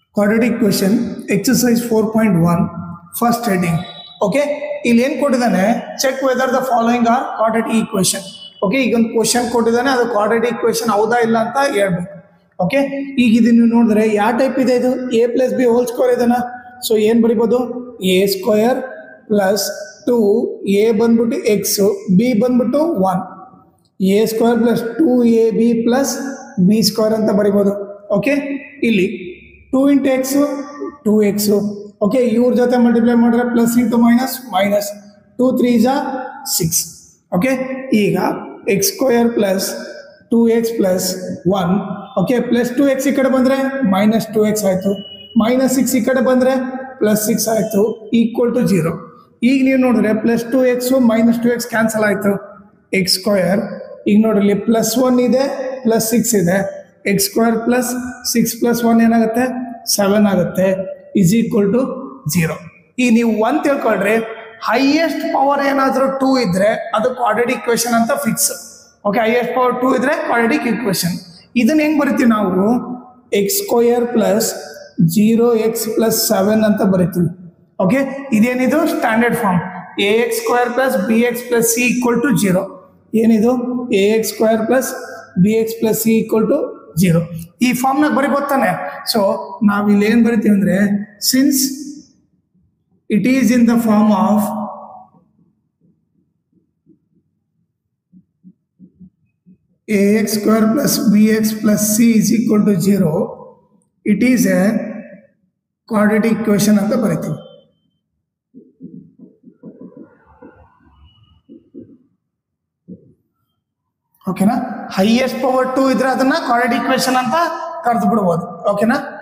quadratic question exercise four point one first heading okay ಇಲ್ಲಿ ಏನು ಕೊಟ್ಟಿದ್ದಾನೆ check whether the following are quadratic equation okay ಈಗ ಒಂದು question ಕೊಟ್ಟಿದ್ದಾನೆ ಅದು ಕ್ವಾಡ್ರೆಟಿಕ್ ಈಕ್ವೇಶನ್ ಹೌದಾ ಇಲ್ಲ ಅಂತ ಹೇಳ್ಬೇಕು ಓಕೆ ಈಗ ಇದನ್ನು ನೋಡಿದ್ರೆ ಯಾವ ಟೈಪ್ ಇದೆ ಇದು a plus b whole square ಇದನ್ನ ಸೊ ಏನು ಬರಿಬೋದು a square plus two a ಬಂದ್ಬಿಟ್ಟು ಎಕ್ಸ್ ಬಿ ಬಂದ್ಬಿಟ್ಟು one a square plus two a b plus b square ಅಂತ ಬರಿಬೋದು ಓಕೆ ಇಲ್ಲಿ two into x two x okay ಇವ್ರ ಜೊತೆ ಮಲ್ಟಿಪ್ಲೈ ಮಾಡಿದ್ರೆ plus into minus minus two three ಜಾ six okay ಈಗ x square plus two x plus one okay plus two x ಈ ಕಡೆ ಬಂದರೆ ಮೈನಸ್ ಟು ಎಕ್ಸ್ ಆಯಿತು ಮೈನಸ್ ಸಿಕ್ಸ್ ಈ ಕಡೆ ಬಂದರೆ ಪ್ಲಸ್ ಸಿಕ್ಸ್ ಆಯಿತು ಈಕ್ವಲ್ ಟು ಜೀರೋ ಈಗ ನೀವು ನೋಡಿದ್ರೆ plus two x minus two x cancel ಆಯಿತು ಎಕ್ಸ್ ಸ್ಕ್ವೇರ್ ಈಗ ನೋಡ್ರಿ ಪ್ಲಸ್ ಒನ್ ಇದೆ ಪ್ಲಸ್ ಸಿಕ್ಸ್ ಇದೆ x square plus six plus one ಏನಾಗುತ್ತೆ ಸೆವೆನ್ ಆಗುತ್ತೆ ಇಸ್ ಈಕ್ವಲ್ ಟು ಜೀರೋ ಈಗ ನೀವು ಒನ್ ತಿಳ್ಕೊಳ್ರಿ ಹೈಯೆಸ್ಟ್ ಪವರ್ ಏನಾದರೂ ಟೂ ಇದ್ರೆ ಅದು ಕ್ವಾಡ್ರೆಟಿಕ್ ಇಕ್ವೇಶನ್ ಅಂತ fix okay highest power two ಇದ್ರೆ ಕ್ವಾಡ್ರೆಟಿಕ್ ಇಕ್ವೇಶನ್ ಇದನ್ನ ಹೆಂಗ್ ಬರಿತೀವಿ ನಾವು x square plus zero x plus seven ಅಂತ ಬರಿತೀವಿ ಓಕೆ ಇದೇನಿದು standard form a x square plus b x plus c equal to zero ಏನಿದು a x square plus b x plus c equal to zero ಈ ಫಾರ್ಮ್ನಾಗ ಬರಿಬೋದು ತಾನೆ so ನಾವು ಇಲ್ಲಿ ಏನು ಬರಿತೀವಿ ಅಂದರೆ since it is in the form of ax square plus bx plus c is equal to 0 it is a quadratic equation ಅಂತ ಬರಿತೀವಿ ಓಕೆನಾ ಹೈಯೆಸ್ಟ್ ಪವರ್ ಟು ಇದ್ರೆ ಅದನ್ನ ಕ್ವಾಡ್ರೆಟಿಕ್ ಇಕ್ವೇಶನ್ ಅಂತ ಕರೆದು ಬಿಡ್ಬೋದು ಓಕೆನಾ